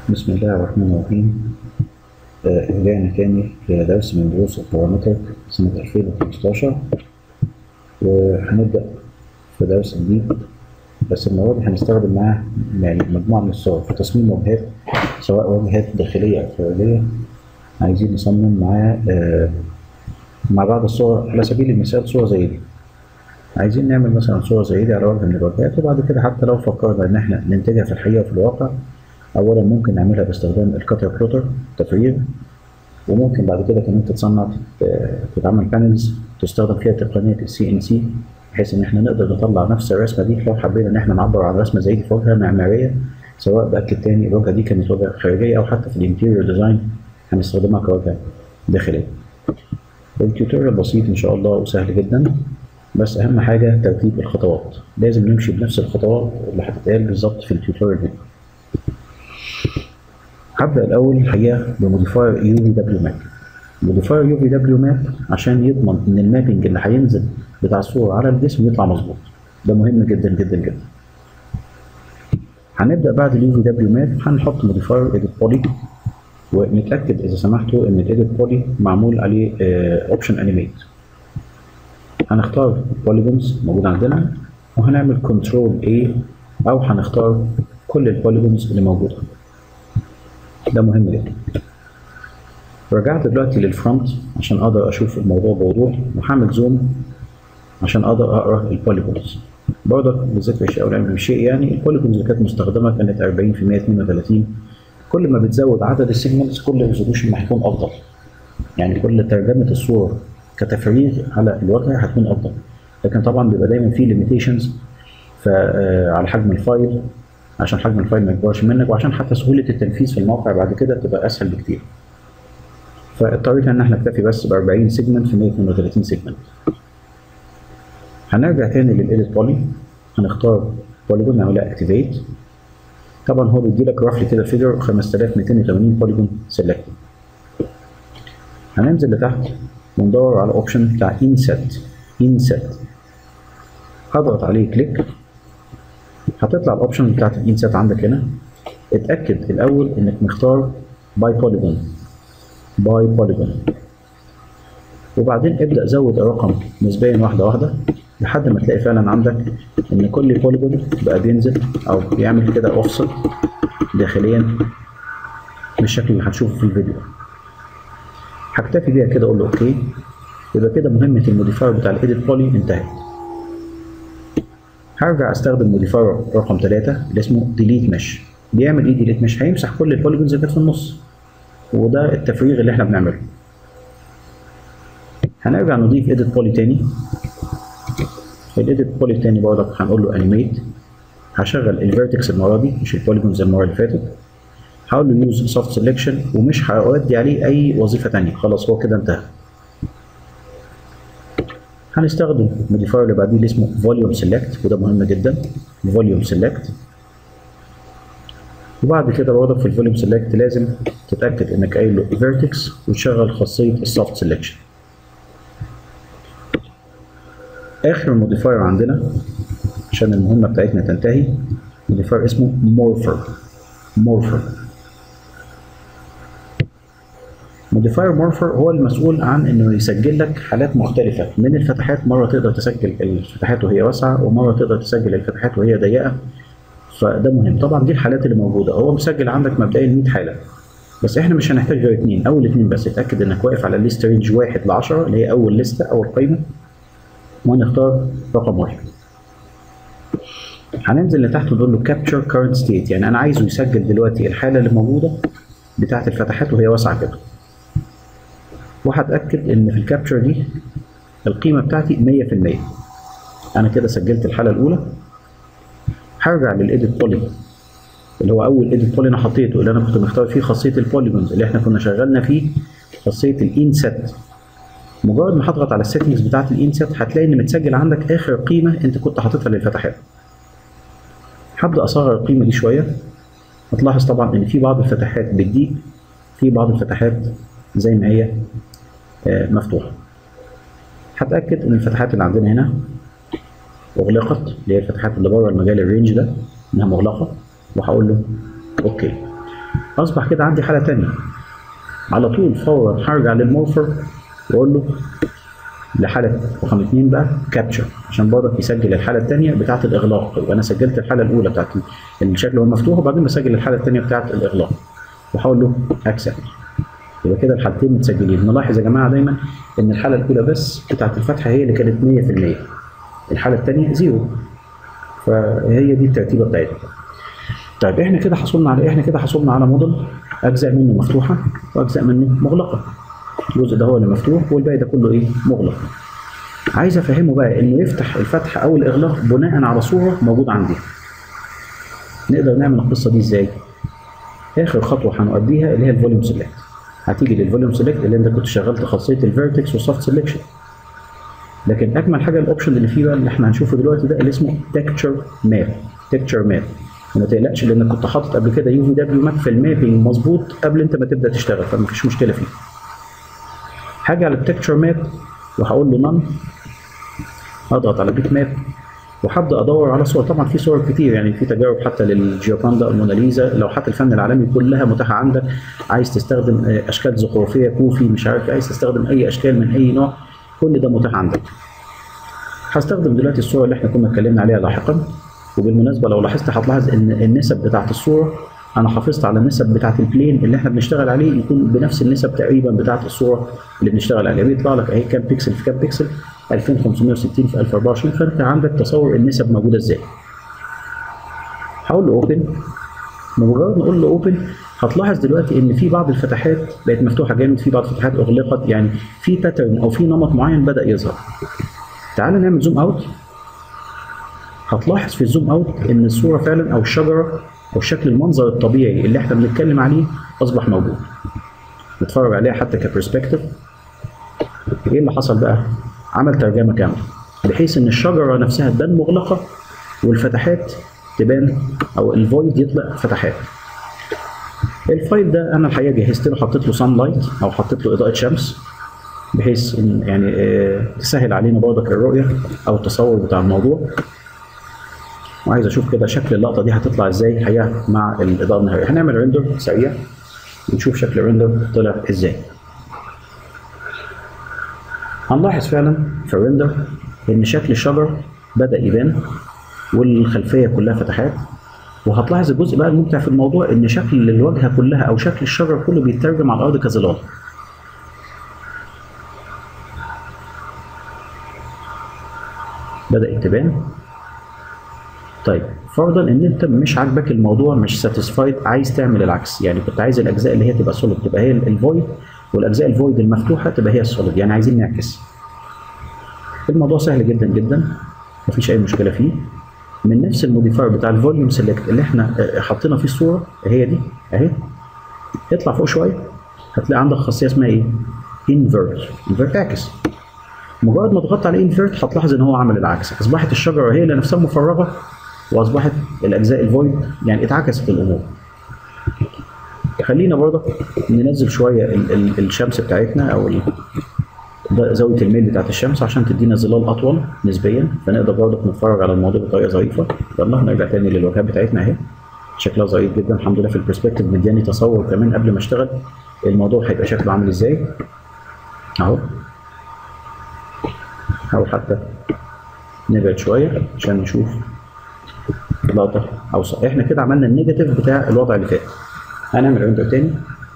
بسم الله الرحمن الرحيم آه، رجعنا تاني لدرس من دروس البارامتر سنة 2015 وهنبدأ في درس جديد بس المرة دي هنستخدم معاه يعني مجموعة من الصور في تصميم واجهات سواء واجهات داخلية أو خارجية عايزين نصمم معاه آه، مع بعض الصور على سبيل المثال صورة زي دي عايزين نعمل مثلا صورة زي دي على وجه من الواجهات وبعد كده حتى لو فكرنا إن احنا ننتجها في الحقيقة في الواقع اولا ممكن نعملها باستخدام الكاتر بلوتر تفريغ وممكن بعد كده كمان تتصنع تت- تتعمل بانلز تستخدم فيها تقنيه السي ان سي بحيث ان احنا نقدر نطلع نفس الرسمه دي لو حبينا ان احنا نعبر عن رسمه زي دي في واجهه معماريه سواء باكد تاني الواجهه دي كانت واجهه خارجيه او حتى في الانتيريور ديزاين هنستخدمها كواجهه داخليه. التيوتوريال بسيط ان شاء الله وسهل جدا بس اهم حاجه ترتيب الخطوات لازم نمشي بنفس الخطوات اللي هتتقال بالظبط في التيوتوريال دي. هبدأ الأول الحقيقة بموديفاير يو في دبليو ماب. موديفاير يو في دبليو ماب عشان يضمن إن المابنج اللي هينزل بتاع الصورة على الجسم يطلع مظبوط. ده مهم جدا جدا جدا. هنبدأ بعد اليو في دبليو ماب هنحط موديفاير ايديت بولي ونتأكد إذا سمحتوا إن الايديت بولي معمول عليه اوبشن انيميت. هنختار بوليجونز موجود عندنا وهنعمل كنترول A أو هنختار كل البوليجونز اللي موجودة. ده مهم جدا رجعت دلوقتي للفرونت عشان اقدر اشوف الموضوع بوضوح وهعمل زوم عشان اقدر اقرا البوليجونز برضك بذكر شيء او لا من شيء يعني البوليجونز اللي كانت مستخدمه كانت 40% 32 كل ما بتزود عدد السيجمنتس كل الريزولوشن ما هيكون افضل يعني كل ترجمه الصور كتفريغ على الواجهه هتكون افضل لكن طبعا بيبقى دايما في ليميتيشنز على حجم الفايل عشان حجم الفايل ما يكبرش منك وعشان حتى سهوله التنفيذ في الموقع بعد كده تبقى اسهل بكتير. فاضطرينا ان احنا نكتفي بس ب 40 سيجمنت في 132 سيجمنت. هنرجع تاني للايديت بولي هنختار بوليجون نعملها اكتيفيت طبعا هو بيدي لك رفلي كده فيجر 5280 بوليجون سيلكت. هننزل لتحت وندور على اوبشن بتاع انسет انسет هضغط عليه كليك هتطلع الاوبشن بتاعت الانسات عندك هنا اتاكد الاول انك مختار باي بوليجون باي بوليجون وبعدين ابدا زود الرقم نسبيا واحده واحده لحد ما تلاقي فعلا عندك ان كل بوليجون بقى بينزل او بيعمل كده اوفست داخليا بالشكل اللي هتشوفه في الفيديو هكتفي بيها كده اقول له اوكي يبقى كده مهمه الموديفاير بتاع الايديت بولي انتهت هرجع استخدم موديفاير رقم 3 اللي اسمه ديليت مش بيعمل ايه ديليت مش هيمسح كل البوليجونز اللي كانت في النص وده التفريغ اللي احنا بنعمله هنرجع نضيف ايديت بولي تاني الايديت بولي تاني برضك هنقول له انيميت هشغل الفيرتكس المره دي مش البوليجونز المره اللي فاتت هقول له يوز سوفت سيلكشن ومش هودي عليه اي وظيفه تانية خلاص هو كده انتهى هنستخدم الموديفاير اللي بعديه اللي اسمه فوليوم سيلكت وده مهم جدا فوليوم سيلكت وبعد كده برضه في الفوليوم سيلكت لازم تتاكد انك قايل له فيرتكس وتشغل خاصيه السوفت سيلكشن اخر موديفاير عندنا عشان المهمه بتاعتنا تنتهي موديفاير اسمه مورفر مورفر موديفاير مورفر هو المسؤول عن انه يسجل لك حالات مختلفه من الفتحات مره تقدر تسجل الفتحات وهي واسعه ومره تقدر تسجل الفتحات وهي ضيقه فده مهم طبعا دي الحالات اللي موجوده هو مسجل عندك مبدئيا 100 حاله بس احنا مش هنحتاج غير اثنين اول اثنين بس اتاكد انك واقف على الليست رينج 1 ل 10 اللي هي اول لسته اول قائمه وهنختار رقم واحد هننزل لتحت ونقول له كابتشر كارنت ستيت يعني انا عايزه يسجل دلوقتي الحاله اللي موجوده بتاعت الفتحات وهي واسعه كده وهتاكد ان في الكابتشر دي القيمه بتاعتي 100% انا كده سجلت الحاله الاولى هرجع للايديت بولي اللي هو اول ايديت بولي انا حطيته اللي انا كنت مختار فيه خاصيه البوليجونز اللي احنا كنا شغلنا فيه خاصيه الانسات مجرد ما هضغط على السيتنجز بتاعت الانسات هتلاقي ان متسجل عندك اخر قيمه انت كنت حاططها للفتحات هبدا اصغر القيمه دي شويه هتلاحظ طبعا ان في بعض الفتحات بتضيق في بعض الفتحات زي ما هي مفتوحه هتاكد ان الفتحات اللي عندنا هنا اغلقت اللي هي الفتحات اللي بره المجال الرينج ده انها مغلقه وهقول له اوكي اصبح كده عندي حاله ثانيه على طول فورا هرجع للمورفر واقول له لحاله رقم اثنين بقى كابتشر عشان برضك يسجل الحاله الثانيه بتاعه الاغلاق يبقى انا سجلت الحاله الاولى بتاعه الشكل هو مفتوح وبعدين بسجل الحاله الثانيه بتاعه الاغلاق وهقول له اكسبت يبقى كده الحالتين متسجلين نلاحظ يا جماعه دايما ان الحاله الاولى بس بتاعه الفتحه هي اللي كانت 100% الحاله الثانيه زيرو فهي دي الترتيبه بتاعتنا طيب احنا كده حصلنا على احنا كده حصلنا على موديل اجزاء منه مفتوحه واجزاء منه مغلقه الجزء ده هو اللي مفتوح والباقي ده كله ايه مغلق عايز افهمه بقى انه يفتح الفتح او الاغلاق بناء على صوره موجوده عندي نقدر نعمل القصه دي ازاي اخر خطوه هنؤديها اللي هي الفوليوم سيلكت هتيجي للفوليوم سيلكت اللي انت كنت شغلت خاصيه الفيرتكس والسوفت سيلكشن لكن اجمل حاجه الاوبشن اللي فيه بقى اللي احنا هنشوفه دلوقتي ده اللي اسمه تكتشر ماب تكتشر ماب وما تقلقش لانك كنت حاطط قبل كده يو في دبليو ماب في المابنج مظبوط قبل انت ما تبدا تشتغل فمفيش مشكله فيه هاجي على التكتشر ماب وهقول له نون اضغط على بيت ماب وهبدا ادور على صور طبعا في صور كتير يعني في تجارب حتى للجيوباندا الموناليزا لوحات الفن العالمي كلها متاحه عندك عايز تستخدم اشكال زخرفيه كوفي مش عارف عايز تستخدم اي اشكال من اي نوع كل ده متاح عندك هستخدم دلوقتي الصور اللي احنا كنا اتكلمنا عليها لاحقا وبالمناسبه لو لاحظت هتلاحظ ان النسب بتاعت الصوره انا حافظت على النسب بتاعت البلين اللي احنا بنشتغل عليه يكون بنفس النسب تقريبا بتاعت الصوره اللي بنشتغل عليها بيطلع لك اهي كام بيكسل في كام بيكسل 2560 في 1024 فانت عندك تصور النسب موجوده ازاي هقول له اوبن بمجرد ما اقول له اوبن هتلاحظ دلوقتي ان في بعض الفتحات بقت مفتوحه جامد في بعض الفتحات اغلقت يعني في باترن او في نمط معين بدا يظهر تعال نعمل زوم اوت هتلاحظ في الزوم اوت ان الصوره فعلا او الشجره او شكل المنظر الطبيعي اللي احنا بنتكلم عليه اصبح موجود نتفرج عليها حتى كبرسبكتيف ايه اللي حصل بقى عمل ترجمه كامله بحيث ان الشجره نفسها تبان مغلقه والفتحات تبان او الفويد يطلع فتحات الفايل ده انا الحقيقه جهزت له حطيت له سان لايت او حطيت له اضاءه شمس بحيث ان يعني آه تسهل علينا برضك الرؤيه او التصور بتاع الموضوع وعايز اشوف كده شكل اللقطه دي هتطلع ازاي الحقيقه مع الاضاءه النهائيه هنعمل ريندر سريع ونشوف شكل الريندر طلع ازاي هنلاحظ فعلا في الريندر ان شكل الشجر بدا يبان والخلفيه كلها فتحات وهتلاحظ الجزء بقى الممتع في الموضوع ان شكل الواجهه كلها او شكل الشجر كله بيترجم على الارض كظلال بدات تبان طيب فرضا ان انت مش عاجبك الموضوع مش ساتيسفايد عايز تعمل العكس يعني كنت عايز الاجزاء اللي هي تبقى سوليد تبقى هي الفويد والاجزاء الفويد المفتوحه تبقى هي السوليد يعني عايزين نعكس الموضوع سهل جدا جدا مفيش اي مشكله فيه من نفس الموديفاير بتاع الفوليوم سيلكت اللي احنا حطينا فيه الصوره هي دي اهي اطلع فوق شويه هتلاقي عندك خاصيه اسمها ايه؟ انفيرت انفيرت عكس مجرد ما ضغطت على انفيرت هتلاحظ ان هو عمل العكس اصبحت الشجره هي اللي نفسها مفرغه واصبحت الاجزاء الفويد يعني اتعكست الامور خلينا برضه ننزل شويه ال ال الشمس بتاعتنا او زاويه الميل بتاعت الشمس عشان تدينا ظلال اطول نسبيا فنقدر برضه نتفرج على الموضوع بطريقه ظريفه يلا نرجع تاني للواجهات بتاعتنا اهي شكلها ظريف جدا الحمد لله في البرسبكتيف مدياني تصور كمان قبل ما اشتغل الموضوع هيبقى شكله عامل ازاي اهو او حتى نبعد شويه عشان نشوف لقطه اوسع احنا كده عملنا النيجاتيف بتاع الوضع اللي فات هنعمل ريندر تاني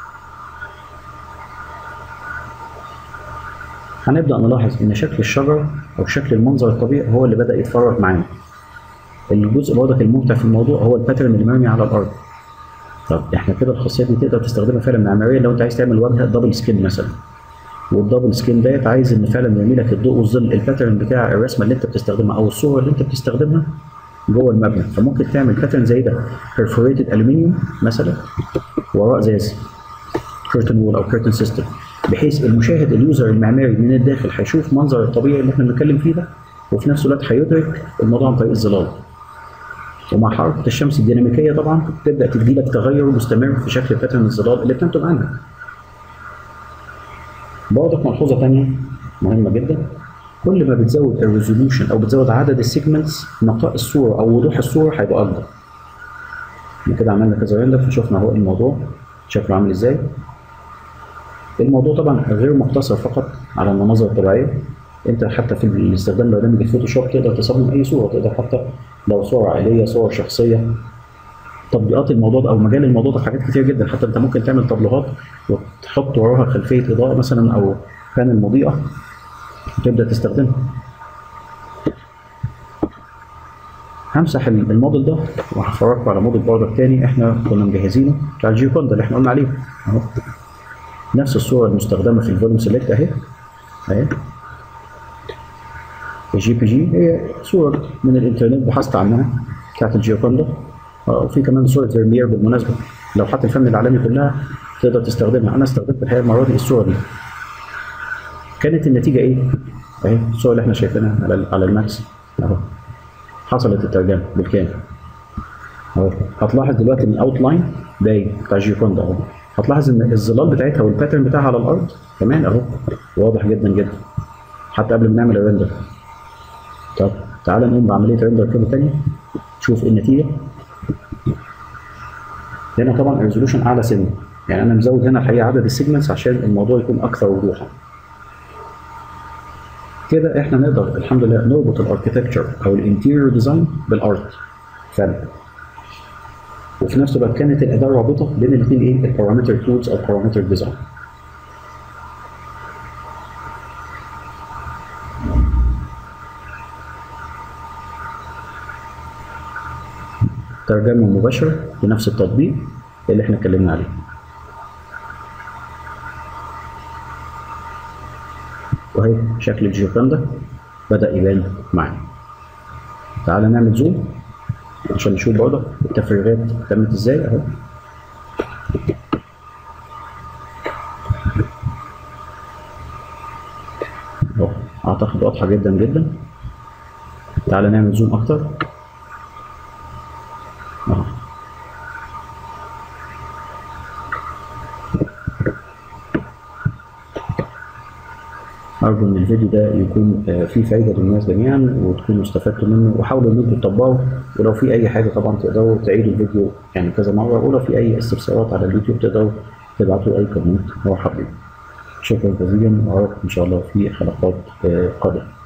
هنبدا نلاحظ ان شكل الشجر او شكل المنظر الطبيعي هو اللي بدا يتفرغ معانا الجزء برضك الممتع في الموضوع هو الباترن اللي مرمي على الارض طب احنا كده الخاصيه دي تقدر تستخدمها فعلا معماريا لو انت عايز تعمل واجهه دبل سكين مثلا والدبل سكين ديت عايز ان فعلا يرمي لك الضوء والظل الباترن بتاع الرسمه اللي انت بتستخدمها او الصوره اللي انت بتستخدمها جوه المبنى فممكن تعمل باترن زي ده perforated الومنيوم مثلا وراء ازاز كيرتن وول او كيرتن سيستم بحيث المشاهد اليوزر المعماري من الداخل هيشوف منظر الطبيعي اللي احنا بنتكلم فيه ده وفي نفس الوقت هيدرك الموضوع عن طريق الظلال ومع حركه الشمس الديناميكيه طبعا تبدا تدي لك تغير مستمر في شكل باترن الظلال اللي بتنتج عنها برضك ملحوظه ثانيه مهمه جدا كل ما بتزود الريزولوشن او بتزود عدد السيجمنتس نقاء الصوره او وضوح الصوره هيبقى اكبر كده عملنا كذا ريندر فشفنا اهو الموضوع شكله عامل ازاي الموضوع طبعا غير مقتصر فقط على المناظر الطبيعيه انت حتى في استخدام برنامج الفوتوشوب تقدر تصمم اي صوره تقدر حتى لو صور عائليه صور شخصيه تطبيقات الموضوع ده او مجال الموضوع ده حاجات كتير جدا حتى انت ممكن تعمل تابلوهات وتحط وراها خلفيه اضاءه مثلا او بانل مضيئه وتبدا تستخدمها همسح الموديل ده وهفرجكم على موديل برضك تاني احنا كنا مجهزينه بتاع الجيوكوندا اللي احنا قلنا عليه اهو نفس الصوره المستخدمه في الفوليوم سيلكت اهي اهي الجي بي جي هي صورة من الانترنت بحثت عنها بتاعت الجيوكوندا وفي كمان صورة فيرمير بالمناسبة لو حتى الفن العالمي كلها تقدر تستخدمها أنا استخدمت الحقيقة المرة دي الصورة دي كانت النتيجة إيه؟ أهي الصورة اللي إحنا شايفينها على على الماكس أهو حصلت الترجمة بالكامل أهو هتلاحظ دلوقتي إن الأوتلاين باين بتاع الجيوكوندا أهو هتلاحظ إن الظلال بتاعتها والباترن بتاعها على الأرض كمان أهو واضح جدا جدا حتى قبل ما نعمل الريندر طب تعال نقوم بعمليه ريندر كده تاني شوف ايه النتيجه هنا طبعا الريزولوشن اعلى سنه يعني انا مزود هنا الحقيقه عدد السيجمنتس عشان الموضوع يكون اكثر وضوحا كده احنا نقدر الحمد لله نربط الاركتكتشر او الانتيريور ديزاين بالارت فن وفي نفس الوقت كانت الاداه رابطه بين الاثنين ايه البارامتر تولز او بارامتر ديزاين ترجمة مباشرة بنفس التطبيق اللي احنا اتكلمنا عليه وهي شكل الجيوكاندا بدأ يبان معانا تعالى نعمل زوم عشان نشوف برضه التفريغات تمت ازاي اهو اهو اعتقد واضحة جدا جدا تعالى نعمل زوم اكتر اهو أرجو إن الفيديو ده يكون آه، فيه فايدة للناس جميعا وتكونوا استفدتوا منه وحاولوا إن أنتوا تطبقوا ولو في أي حاجة طبعا تقدروا تعيدوا الفيديو يعني كذا مرة ولو في أي استفسارات على اليوتيوب تقدروا تبعتوا أي كومنت مرحبا بكم. شكرا جزيلا وأراكم إن شاء الله في حلقات آه، قادمة